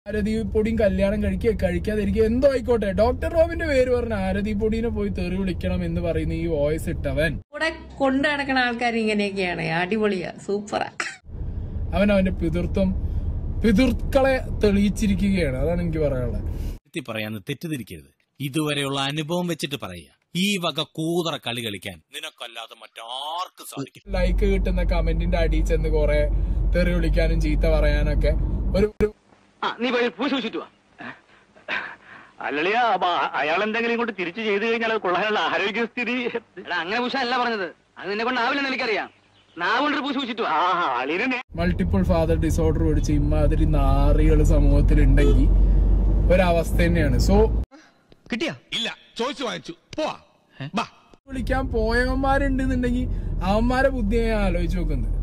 ആരതി പൊടിയും കല്യാണം കഴിക്കുക കഴിക്കാതിരിക്കുക എന്തോ ആയിക്കോട്ടെ ഡോക്ടർ റോബിന്റെ പേര് പറഞ്ഞ ആരതി പൊടീനെ പോയി തെറി വിളിക്കണം എന്ന് പറയുന്ന ഈ വോയിസ് ഇട്ടവൻ കൂടെ കൊണ്ടു നടക്കുന്ന ആൾക്കാർ ഇങ്ങനെയൊക്കെയാണ് അടിപൊളിയാ സൂപ്പറാ അവൻ അവന്റെ പിതൃത്വം പിതൃക്കളെ തെളിയിച്ചിരിക്കുകയാണ് അതാണ് എനിക്ക് പറയാനുള്ളത് എത്തി പറയാന്ന് തെറ്റിദ്ധരിക്കരുത് ഇതുവരെയുള്ള അനുഭവം വെച്ചിട്ട് പറയുക ഈ വക കൂതറ കളി കളിക്കാൻ നിനക്കല്ലാതെ മറ്റാർക്കും സാധിക്കും ലൈക്ക് കിട്ടുന്ന കമന്റിന്റെ അടിയിൽ ചെന്ന് കുറെ തെറി വിളിക്കാനും ചീത്ത പറയാനൊക്കെ ഒരു ഒരു ആ നീ പോയി പൂശി വെച്ചിട്ട് വാ അല്ലളിയ അയാൾ എന്തെങ്കിലും കൊണ്ട് തിരിച്ചു ചെയ്തു കഴിഞ്ഞാൽ അത് കൊള്ളാനുള്ള ആരോഗ്യസ്ഥിതി എടാ അങ്ങനെ പൂശല്ല പറഞ്ഞത് അത് നിന്നെ കൊണ്ടാവില്ലെന്ന് എനിക്കറിയാം നാവുകൊണ്ടൊരു പൂശി വെച്ചിട്ട് വാ ആളിനെ മൾട്ടിപ്പിൾ ഫാദർ ഡിസോർഡർ പിടിച്ച് ഇമാതിരി നാറികൾ സമൂഹത്തിൽ ഉണ്ടെങ്കിൽ ഒരവസ്ഥ തന്നെയാണ് സോ കിട്ടിയാ ഇല്ല ചോദിച്ചു വാങ്ങിച്ചു പോവാ ബാ വിളിക്കാൻ പോയവന്മാരുണ്ടെന്നുണ്ടെങ്കിൽ അവന്മാരെ ബുദ്ധി ഞാൻ ആലോചിച്ച് നോക്കുന്നത്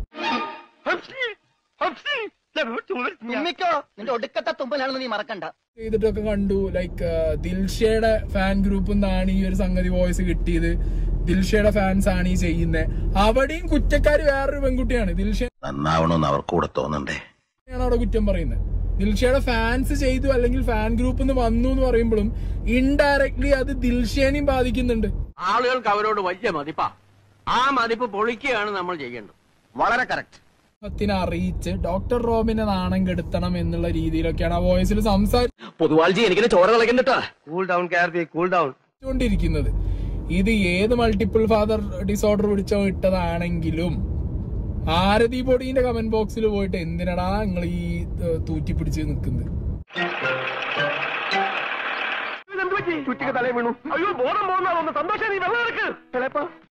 ഉമ്മിക്കോ നിന്റെ ഒടുക്കത്തെ തുമ്പലാണെന്ന് നീ മറക്കണ്ട ചെയ്തിട്ടൊക്കെ കണ്ടു ലൈക്ക് ദിൽഷയുടെ ഫാൻ ഗ്രൂപ്പിൽ നിന്നാണ് ഈ ഒരു സംഗതി വോയിസ് കിട്ടിയത് ദിൽഷയുടെ ഫാൻസ് ആണ് ഈ ചെയ്യുന്നത് അവിടെയും കുറ്റക്കാരി വേറൊരു പെൺകുട്ടിയാണ് ദിൽഷയാണ് നന്നാവണമെന്ന് അവർക്ക് കൂടെ തോന്നണ്ടേ അവിടെ കുറ്റം പറയുന്നത് ദിൽഷയുടെ ഫാൻസ് ചെയ്തു അല്ലെങ്കിൽ ഫാൻ ഗ്രൂപ്പിൽ നിന്ന് വന്നു എന്ന് പറയുമ്പോഴും ഇൻഡയറക്ട്ലി അത് ദിൽഷേനെയും ബാധിക്കുന്നുണ്ട് ആളുകൾക്ക് അവരോട് വലിയ മതിപ്പാ ആ മതിപ്പ് പൊളിക്കുകയാണ് നമ്മൾ ചെയ്യേണ്ടത് വളരെ കറക്റ്റ് ത്തിനെ അറിയിച്ച് ഡോക്ടർ റോബിനെ നാണം കെടുത്തണം എന്നുള്ള രീതിയിലൊക്കെയാണ് ആ വോയിസിൽ സംസാരിച്ചു പൊതുവാൾജി എനിക്കിനെ ചോര കളക്കണ്ടട്ടാ cool down care be cool down കൊണ്ടിരിക്കുന്നത് ഇത് ഏത് മൾട്ടിപ്പിൾ ഫാദർ ഡിസോർഡർ പിടിച്ചോ ഇട്ടതാണെങ്കിലും ആരതി പൊടീന്റെ കമന്റ് ബോക്സിൽ പോയിട്ട് എന്തിനടാ നിങ്ങൾ ഈ ഏഹ്, തൂറ്റി പിടിച്ച് നിൽക്കുന്നത് ചുറ്റിക്ക് തലേ വീണു അയ്യോ ബോധം പോകുന്ന സന്തോഷം നീ വെള്ളം എടുക്ക് ചിലപ്പോ